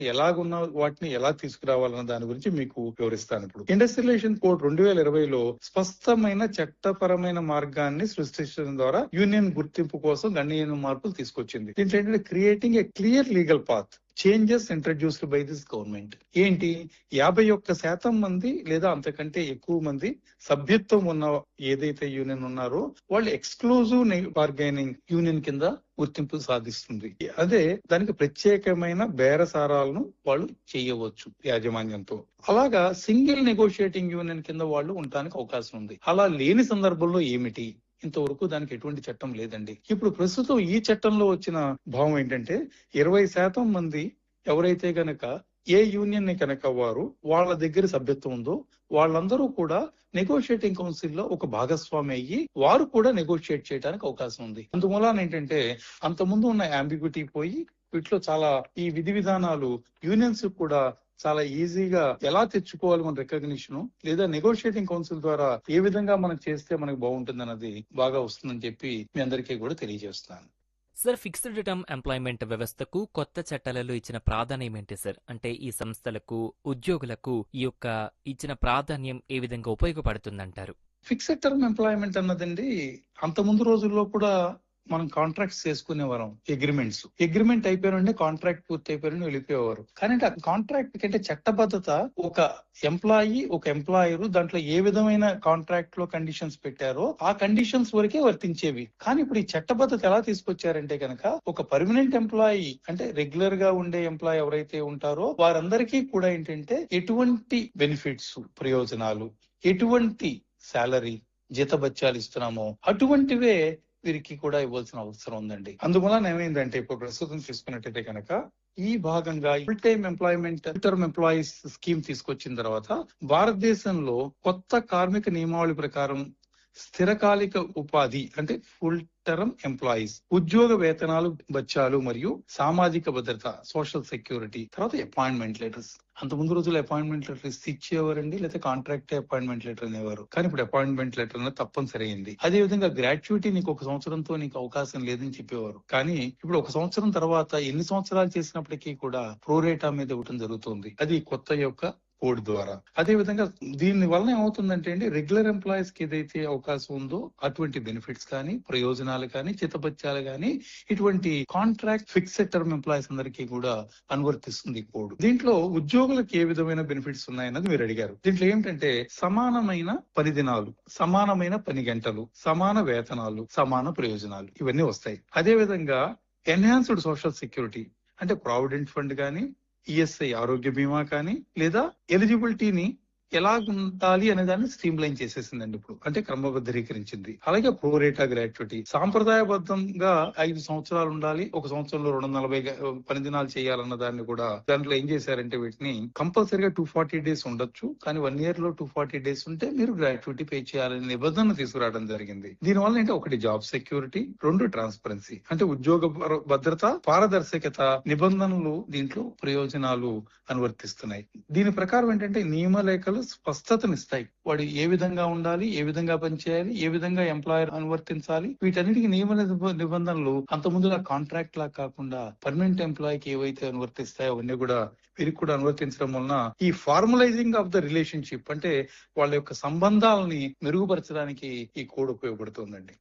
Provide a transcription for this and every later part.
ఎలాగున్న వాటిని ఎలా తీసుకురావాలన్న దాని గురించి మీకు వివరిస్తాను ఇప్పుడు ఇండస్ట్రియల్ రిలేషన్ కోడ్ రెండు వేల ఇరవైలో స్పష్టమైన చట్టపరమైన మార్గాన్ని సృష్టించడం ద్వారా యూనియన్ గుర్తింపు కోసం గణనీయమైన మార్పులు తీసుకొచ్చింది దీంట్లో ఏంటంటే creating a clear legal path changes introduced by this government ఏంటి యాభై ఒక్క శాతం మంది లేదా అంతకంటే ఎక్కువ మంది సభ్యత్వం ఉన్న ఏదైతే యూనియన్ ఉన్నారో వాళ్ళు ఎక్స్క్లూజివ్ బార్గైనింగ్ యూనియన్ కింద గుర్తింపు సాధిస్తుంది అదే దానికి ప్రత్యేకమైన బేరసారాలను వాళ్ళు చేయవచ్చు యాజమాన్యంతో అలాగా సింగిల్ నెగోషియేటింగ్ యూనియన్ కింద వాళ్ళు ఉండడానికి అవకాశం ఉంది అలా లేని సందర్భంలో ఏమిటి ఇంతవరకు దానికి ఎటువంటి చట్టం లేదండి ఇప్పుడు ప్రస్తుతం ఈ చట్టంలో వచ్చిన భావం ఏంటంటే ఇరవై శాతం మంది ఎవరైతే గనక ఏ యూనియన్ ని కనుక వారు వాళ్ళ దగ్గర సభ్యత్వం ఉందో వాళ్ళందరూ కూడా నెగోషియేటింగ్ కౌన్సిల్ లో ఒక భాగస్వామి అయ్యి వారు కూడా నెగోషియేట్ చేయడానికి అవకాశం ఉంది అందువలన ఏంటంటే అంత ముందు ఉన్న అంబిగ్యూటీ పోయి వీటిలో చాలా ఈ విధి విధానాలు యూనియన్స్ కూడా చాలా ఈజీగా ఎలా తెచ్చుకోవాలి మన రికగ్నిషన్ లేదా నెగోషియేటింగ్ కౌన్సిల్ ద్వారా ఏ విధంగా మనం చేస్తే మనకు బాగుంటుంది అన్నది బాగా వస్తుందని చెప్పి మీ అందరికీ కూడా తెలియజేస్తున్నాను సార్ ఫిక్స్డ్ టర్మ్ ఎంప్లాయ్మెంట్ వ్యవస్థకు కొత్త చట్టాలలో ఇచ్చిన ప్రాధాన్యం ఏంటి సార్ అంటే ఈ సంస్థలకు ఉద్యోగులకు ఈ యొక్క ఇచ్చిన ప్రాధాన్యం ఏ విధంగా ఉపయోగపడుతుందంటారు ఫిక్స్డ్ టర్మ్ ఎంప్లాయ్మెంట్ అన్నదండి అంత ముందు రోజుల్లో కూడా మనం కాంట్రాక్ట్స్ చేసుకునేవారం అగ్రిమెంట్స్ అగ్రిమెంట్ అయిపోయినండి కాంట్రాక్ట్ పూర్తి అయిపోయిన వెళ్ళిపోయేవారు కానీ ఆ కాంట్రాక్ట్ కంటే చట్టబద్ధత ఒక ఎంప్లాయీ ఒక ఎంప్లాయర్ దాంట్లో ఏ విధమైన కాంట్రాక్ట్ లో కండిషన్స్ పెట్టారో ఆ కండిషన్స్ వరకే వర్తించేవి కానీ ఇప్పుడు ఈ చట్టబద్ధత ఎలా తీసుకొచ్చారంటే కనుక ఒక పర్మనెంట్ ఎంప్లాయీ అంటే రెగ్యులర్ గా ఉండే ఎంప్లాయీ ఎవరైతే ఉంటారో వారందరికీ కూడా ఏంటంటే ఎటువంటి బెనిఫిట్స్ ప్రయోజనాలు ఎటువంటి శాలరీ జీతభత్యాలు ఇస్తున్నామో అటువంటివే వీరికి కూడా ఇవ్వాల్సిన అవసరం ఉందండి అందువలన ఏమైందంటే ఇప్పుడు ప్రస్తుతం తీసుకున్నట్టయితే కనుక ఈ భాగంగా full time employment term employees scheme తీసుకొచ్చిన తర్వాత భారతదేశంలో కొత్త కార్మిక నియమావళి ప్రకారం స్థిరకాలిక ఉపాధి అంటే ఫుల్ టర్మ్ ఎంప్లాయీస్ ఉద్యోగ వేతనాలు బచ్చాలు మరియు సామాజిక భద్రత సోషల్ సెక్యూరిటీ తర్వాత అపాయింట్మెంట్ లెటర్స్ అంత ముందు రోజులు అపాయింట్మెంట్ లెటర్ ఇచ్చేవారండి లేదా కాంట్రాక్ట్ అపాయింట్మెంట్ లెటర్ అనేవారు కానీ ఇప్పుడు అపాయింట్మెంట్ లెటర్ అనేది తప్పనిసరి అయింది అదే విధంగా గ్రాట్యుటీ నీకు ఒక సంవత్సరంతో నీకు అవకాశం లేదని చెప్పేవారు కానీ ఇప్పుడు ఒక సంవత్సరం తర్వాత ఎన్ని సంవత్సరాలు చేసినప్పటికీ కూడా ప్రోరేటా మీద ఇవ్వడం జరుగుతుంది అది కొత్త యొక్క కోడ్ ద్వారా అదే విధంగా దీని వలన ఏమవుతుందంటే అండి రెగ్యులర్ ఎంప్లాయీస్ కి ఏదైతే అవకాశం ఉందో అటువంటి బెనిఫిట్స్ కానీ ప్రయోజనాలు కానీ చిత్తపత్యాలు కానీ ఇటువంటి కాంట్రాక్ట్ ఫిక్స్డ్ టర్మ్ ఎంప్లాయీస్ అందరికీ కూడా అనువర్తిస్తుంది ఈ కోడ్ దీంట్లో ఉద్యోగులకు ఏ విధమైన బెనిఫిట్స్ ఉన్నాయన్నది మీరు అడిగారు దీంట్లో ఏమిటంటే సమానమైన పని దినాలు సమానమైన పని గంటలు సమాన వేతనాలు సమాన ప్రయోజనాలు ఇవన్నీ వస్తాయి అదే విధంగా ఎన్హాన్స్డ్ సోషల్ సెక్యూరిటీ అంటే ప్రావిడెంట్ ఫండ్ కానీ ఈఎస్ఐ ఆరోగ్య బీమా కానీ లేదా ఎలిజిబిలిటీని ఎలా ఉండాలి అనే దాన్ని స్ట్రీమ్ లైన్ చేసేసిందండి ఇప్పుడు అంటే క్రమబద్ధీకరించింది అలాగే ప్రోరేటా గ్రాట్యుటీ సాంప్రదాయబద్ధంగా ఐదు సంవత్సరాలు ఉండాలి ఒక సంవత్సరంలో రెండు వందల నలభై పని దినాలు చేయాలన్న దాన్ని కూడా దాంట్లో ఏం చేశారంటే వీటిని కంపల్సరీగా టూ ఫార్టీ డేస్ ఉండొచ్చు కానీ వన్ ఇయర్ లో టూ ఫార్టీ డేస్ ఉంటే మీరు గ్రాట్యుటీ పే చేయాలనే నిబంధన తీసుకురావడం జరిగింది దీనివల్ల ఏంటి ఒకటి జాబ్ సెక్యూరిటీ రెండు ట్రాన్స్పరెన్సీ అంటే ఉద్యోగ భద్రత పారదర్శకత నిబంధనలు దీంట్లో ప్రయోజనాలు అనువర్తిస్తున్నాయి దీని ప్రకారం ఏంటంటే నియమలేఖలు స్పష్టతనిస్తాయి వాడు ఏ విధంగా ఉండాలి ఏ విధంగా పనిచేయాలి ఏ విధంగా ఎంప్లాయర్ అనువర్తించాలి వీటన్నిటికి నియమ నిబ- నిబంధనలు అంత ముందులా కాంట్రాక్ట్ లా కాకుండా పర్మనెంట్ ఎంప్లాయీకి ఏవైతే అనువర్తిస్తాయో అవన్నీ కూడా వీరికి కూడా అనువర్తించడం వలన ఈ ఫార్మలైజింగ్ ఆఫ్ ద రిలేషన్షిప్ అంటే వాళ్ళ యొక్క సంబంధాలని మెరుగుపరచడానికి ఈ కోడ్ ఉపయోగపడుతుందండి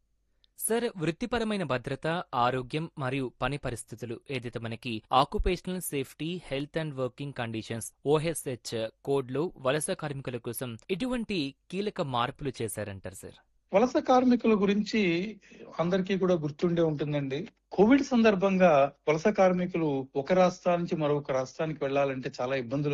సార్ వృత్తిపరమైన భద్రత ఆరోగ్యం మరియు పని పరిస్థితులు ఏదైతే మనకి occupational safety health and working conditions OHH కోడ్లో వలస కార్మికుల కోసం ఇటువంటి కీలక మార్పులు చేశారంటారు సార్ వలస కార్మికుల గురించి అందరికీ కూడా గుర్తుండే ఉంటుందండి కోవిడ్ సందర్భంగా వలస కార్మికులు ఒక రాష్ట్రం నుంచి మరొక రాష్ట్రానికి వెళ్ళాలంటే చాలా ఇబ్బందులు